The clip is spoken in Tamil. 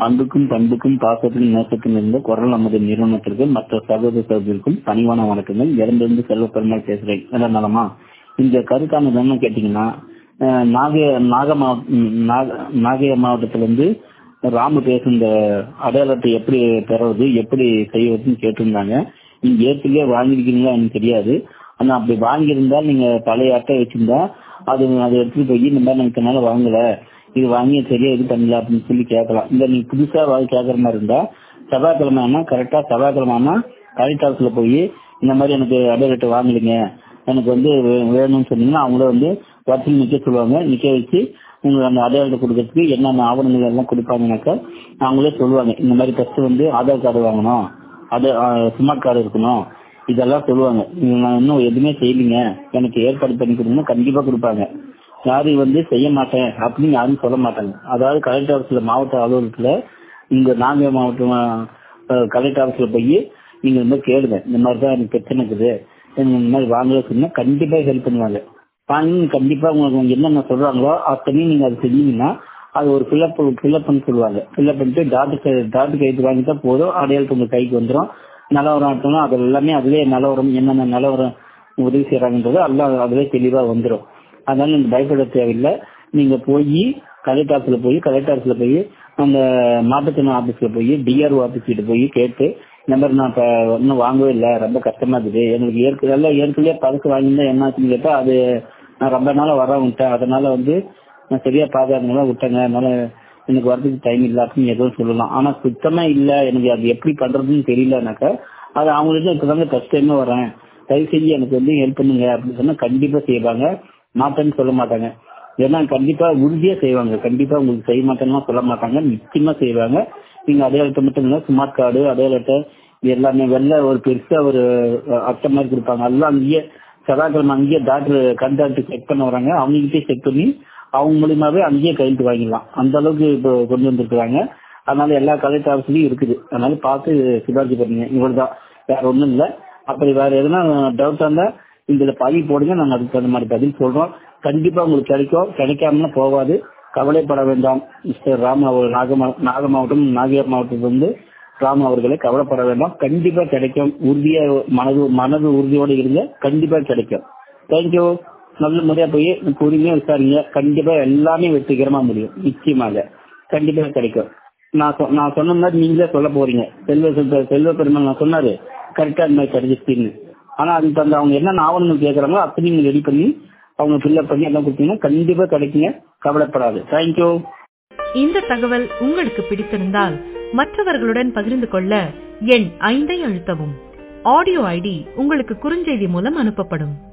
அன்புக்கும் பண்புக்கும் பாசத்திலும் நேசத்திலும் இருந்த குரல் நமது நிறுவனத்திற்கு மற்ற சகோதர சகோதரிக்கும் பணிவான வணக்கங்கள் இடமிருந்து செல்வ பெருமாள் பேசுறேன் என்ன நலமா இந்த கருத்தானது என்ன கேட்டீங்கன்னா அஹ், நாகை நாக நாகைய மாவட்டத்துல இருந்து ராமு பேசும் இந்த அடையாளத்தை எப்படி பெறுவது எப்படி செய்வதுன்னு கேட்டிருந்தாங்க நீங்க ஏற்கனவே வாங்கிருக்கீங்களா எனக்கு தெரியாது ஆனா அப்படி வாங்கியிருந்தா நீங்க பழைய அட்டை வச்சிருந்தா அது அதை எடுத்துட்டு போய் இந்த மாதிரி எனக்கு நாள் வாங்கல இது வாங்கி சரியா இது பண்ணல அப்படின்னு சொல்லி கேட்கலாம் இல்ல நீங்க புதுசா வாங்கி கேட்கற மாதிரி இருந்தா செவ்வாய்க்கிழமை ஆனா கரெக்டா செவ்வாய்க்கிழமை ஆனா கலெக்டர் ஆஃபீஸ்ல போய் இந்த மாதிரி எனக்கு அடையாளத்தை வாங்கலைங்க எனக்கு வந்து வே- வேணும்னு சொன்னீங்கன்னா அவங்கள வந்து வரிசையில் நிக்க சொல்லுவாங்க நிக்க வச்சு உங்களுக்கு அந்த அடையாளத்தை கொடுக்கறதுக்கு என்னென்ன ஆவணங்கள் எல்லாம் கொடுப்பாங்கனாக்கா அவங்களே சொல்லுவாங்க இந்த மாதிரி ஃபர்ஸ்ட் வந்து ஆதார் கார்டு வாங்கணும் அது ஸ்மார்ட் கார்டு இருக்கணும் இதெல்லாம் சொல்லுவாங்க இது நான் இன்னும் எதுவுமே செய்யலைங்க எனக்கு ஏற்பாடு பண்ணி கொடுங்க கண்டிப்பா கொடுப்பாங்க யாரும் வந்து செய்ய மாட்டேன் அப்படின்னு யாரும் சொல்ல மாட்டாங்க அதாவது கலெக்டர் ஆஃபீஸ்ல மாவட்ட அலுவலகத்துல இங்க நாகை மாவட்டம் அஹ், கலெக்டர் ஆஃபீஸ்ல போய் நீங்க இந்த மாதிரி கேளுங்க இந்த மாதிரி தான் எனக்கு பிரச்சனை இருக்குது எனக்கு இந்த மாதிரி வாங்கல சொன்னா கண்டிப்பா ஹெல்ப் பண்ணுவாங்க வாங்கி கண்டிப்பா உங்களுக்கு என்னென்ன சொல்றாங்களோ அத்தனையும் நீங்க அதை செஞ்சீங்கன்னா அது ஒரு ஃபில்அப் ஃபில்அப் பண்ணி சொல்லுவாங்க ஃபில்அப் பண்ணிட்டு டாக்டர் டாக்டர் கைது வாங்கிட்டா போதும் அடையாளத்து உங்க கைக்கு வந்துடும் நிலவரம் ஆட்டணும் அது எல்லாமே அதுலயே நிலவரம் என்னென்ன நிலவரம் உதவி செய்யறாங்கன்றது எல்லாம் அதுவே தெளிவா வந்துடும் அதனால நீங்க பயப்பட தேவையில்லை நீங்க போய் கலெக்டர் ஆஃபீஸ்ல போய் கலெக்டர் ஆஃபீஸ்ல போய் அந்த மாற்றுத்திறன் ஆபீஸ்ல போய் டிஆர்ஓ ஆபீஸ் கிட்ட போய் கேட்டு இந்த மாதிரி நான் இப்ப இன்னும் வாங்கவே இல்லை ரொம்ப கஷ்டமா இருக்குது எனக்கு ஏற்கனவே எல்லாம் ஏற்கனவே பழசு வாங்கியிருந்தா என்ன ஆச்சுன்னு கேட்டா அது நான் ரொம்ப நாளா வர விட்டேன் அதனால வந்து நான் சரியா பாக்காதனால விட்டேங்க அதனால எனக்கு வரதுக்கு டைம் இல்ல அப்படின்னு எதுவும் சொல்லலாம் ஆனா சுத்தமா இல்ல எனக்கு அது எப்படி பண்றதுன்னு தெரியலனாக்கா அது அவங்களுக்கு இப்பதாங்க ஃபர்ஸ்ட் டைமே வரேன் தயவு செஞ்சு எனக்கு வந்து ஹெல்ப் பண்ணுங்க அப்படின்னு சொன்னா கண்டிப்பா செய்வாங்க மாட்டேன்னு சொல்ல மாட்டாங்க ஏன்னா கண்டிப்பா உறுதியா செய்வாங்க கண்டிப்பா உங்களுக்கு செய்ய மாட்டேன்னு சொல்ல மாட்டாங்க நிச்சயமா செய்வாங்க நீங்க அடையாளத்தை மட்டும் இல்ல ஸ்மார்ட் கார்டு அடையாளத்தை இது எல்லாமே வெளில ஒரு பெருசா ஒரு அஹ், அட்டை மாதிரி கொடுப்பாங்க அதெல்லாம் அங்கேயே செவ்வாய்க்கிழமை அங்கேயே டாக்டர் கண் டாக்டர் செக் பண்ண வராங்க அவங்க கிட்டே செக் பண்ணி அவங்க மூலியமாவே அங்கேயே கையெழுத்து வாங்கிடலாம் அந்த அளவுக்கு இப்போ கொண்டு வந்திருக்காங்க அதனால எல்லா கலெக்டர் ஆஃபீஸ்லயும் இருக்குது அதனால பார்த்து சிபாரிசு பண்ணுங்க இவ்வளவுதான் வேற ஒண்ணும் இல்ல அப்படி வேற எதுனா டவுட் இருந்தா இதுல பதிவு போடுங்க நாங்க அதுக்கு தகுந்த மாதிரி பதில் சொல்றோம் கண்டிப்பா உங்களுக்கு கிடைக்கும் கிடைக்காம போகாது கவலைப்பட வேண்டாம் மிஸ்டர் ராம் அவர் நாக மா- நாக மாவட்டம் நாகையார் மாவட்டத்திலிருந்து ராம் அவர்களை கவலைப்பட வேண்டாம் கண்டிப்பா கிடைக்கும் உறுதியா மனது மனது உறுதியோடு இருங்க கண்டிப்பா கிடைக்கும் தேங்க்யூ நல்ல முறையா போய் பொறுமையா விசாரிங்க கண்டிப்பா எல்லாமே வெற்றிகரமா முடியும் நிச்சயமாக கண்டிப்பா கிடைக்கும் நான் சொ- நான் சொன்ன மாதிரி நீங்களே சொல்ல போறீங்க செல்வ செல்வ செல்வ பெருமாள் நான் சொன்னாரு கரெக்டா இந்த மாதிரி கிடைச்சிருச்சுன்னு ஆனா அதுக்கு தகுந்த அவங்க என்னென்ன ஆவணங்கள் கேட்கறாங்களோ அப்படி நீங்க ரெடி பண்ணி அவங்க ஃபில்அப் பண்ணி எல்லாம் கொடுத்தீங்கன்னா கண்டிப்பா கிடைக்குங்க கவலைப்படாது தேங்க்யூ இந்த தகவல் உங்களுக்கு பிடித்திருந்தால் மற்றவர்களுடன் பகிர்ந்து கொள்ள எண் ஐந்தை அழுத்தவும் ஆடியோ ஐடி உங்களுக்கு குறுஞ்செய்தி மூலம் அனுப்பப்படும்